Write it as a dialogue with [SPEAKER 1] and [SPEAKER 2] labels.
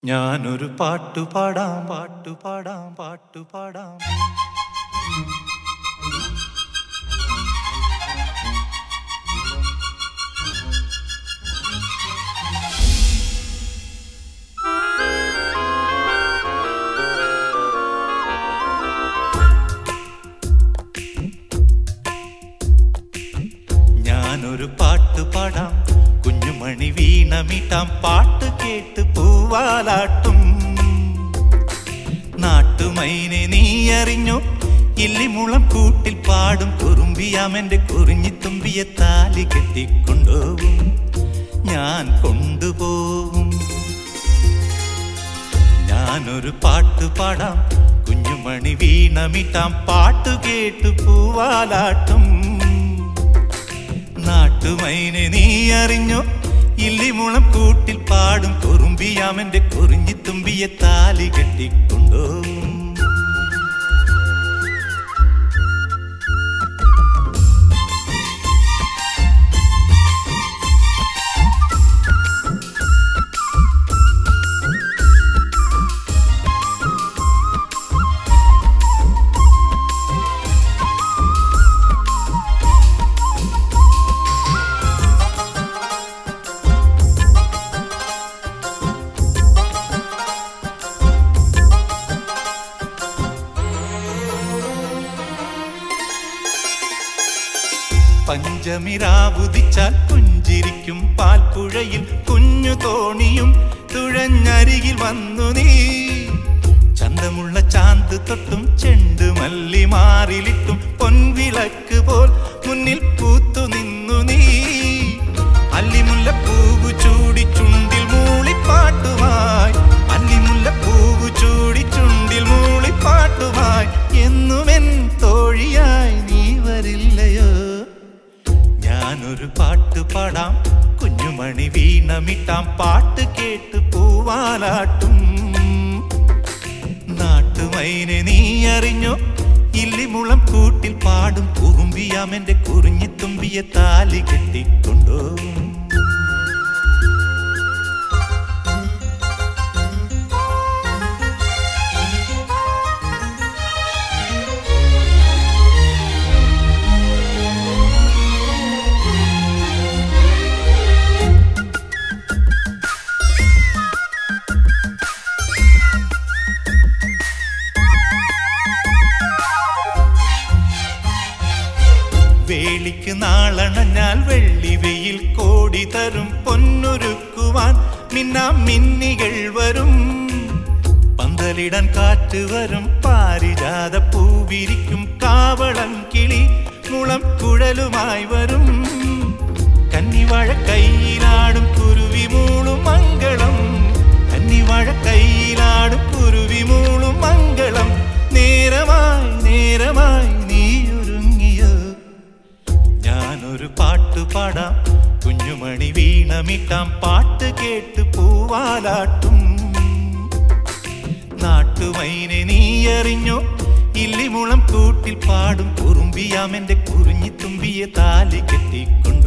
[SPEAKER 1] ഞാനൊരു പാട്ടു പാടാം പാട്ടു പാടാം പാട്ടു പാടാം ഞാനൊരു പാട്ടു പാടാം കുഞ്ഞുമണി വീണമിട്ടാം പാട്ട് കേട്ട് പൂവാലാട്ടും നാട്ടുമൈനെ നീ അറിഞ്ഞു ഇല്ലിമുളം കൂട്ടിൽ പാടും കുറുമ്പിയാമെന്റെ കുറിഞ്ഞി തുമ്പിയെ താലി കെട്ടിക്കൊണ്ടുപോകും ഞാൻ കൊണ്ടുപോകും ഞാനൊരു പാട്ട് പാടാം കുഞ്ഞുമണി വീണമിട്ടാം പാട്ട് കേട്ട് പൂവാലാട്ടും നാട്ടുമൈനെ നീ അറിഞ്ഞോ ഇല്ലിമുളം കൂട്ടിൽ പാടും കുറുമ്പിയാമെന്റെ കുറിഞ്ഞി തുമ്പിയെ താലി കെട്ടിക്കൊണ്ടോ പഞ്ചമിരാവുദിച്ചാൽ പുഞ്ചിരിക്കും പാൽപ്പുഴയിൽ കുഞ്ഞു തോണിയും തുഴഞ്ഞരികിൽ വന്നു നീ ചന്തമുള്ള ചാന്ത് തൊട്ടും ചെണ്ട് മല്ലി മാറിലിട്ടും പൊൻവിളക്ക് പോൽ മുന്നിൽ പൂത്തു നിന്നു നീ അല്ലിമുല്ല പൂവു ചൂടി ചുണ്ടിൽ മൂളിപ്പാട്ടുമായി അല്ലിമുല്ല പൂവു ചൂടി ചുണ്ടിൽ മൂളിപ്പാട്ടുമായി എന്നുമെൻ തോഴിയായി നീ വരില്ലയോ ഞാനൊരു പാട്ട് പാടാം കുഞ്ഞുമണി വീണമിട്ടാം പാട്ട് കേട്ട് പൂവാലാട്ടും നാട്ടുമൈനെ നീ അറിഞ്ഞോ ഇല്ലിമുളം കൂട്ടിൽ പാടും കുറുമ്പിയാമെന്റെ കുറിഞ്ഞി തുമ്പിയെ താലി കെട്ടിക്കൊണ്ടോ വേളിക്ക് നാളണഞ്ഞാൽ വെള്ളി വെയിൽ കോടി തരും പൊന്നൊരുക്കുവാൻ മിന്നാം മിന്നികൾ വരും പന്തലിടാൻ കാറ്റ് വരും പാരിജാത പൂവിരിക്കും കാവളം കിളി മുളം കുഴലുമായി വരും കന്നിവാഴ കയ്യിലാടും കുരുവി മൂളും മംഗളം കന്നിവാഴ കയ്യിലാടും കുരുവി മൂളും മംഗളം നേരമായി നേരമായി നീ ഒരുങ്ങിയോ ഞാനൊരു പാട്ട് പാടാം കുഞ്ഞുമണി വീണമിട്ടാം പാട്ട് കേട്ട് പൂവാലാട്ടും നാട്ടുമൈനെ നീ അറിഞ്ഞോ ഇല്ലിമുളം കൂട്ടിൽ പാടും കുറുമ്പിയാമെന്റെ കുറിഞ്ഞി തുമ്പിയെ താലി കെട്ടിക്കൊണ്ട്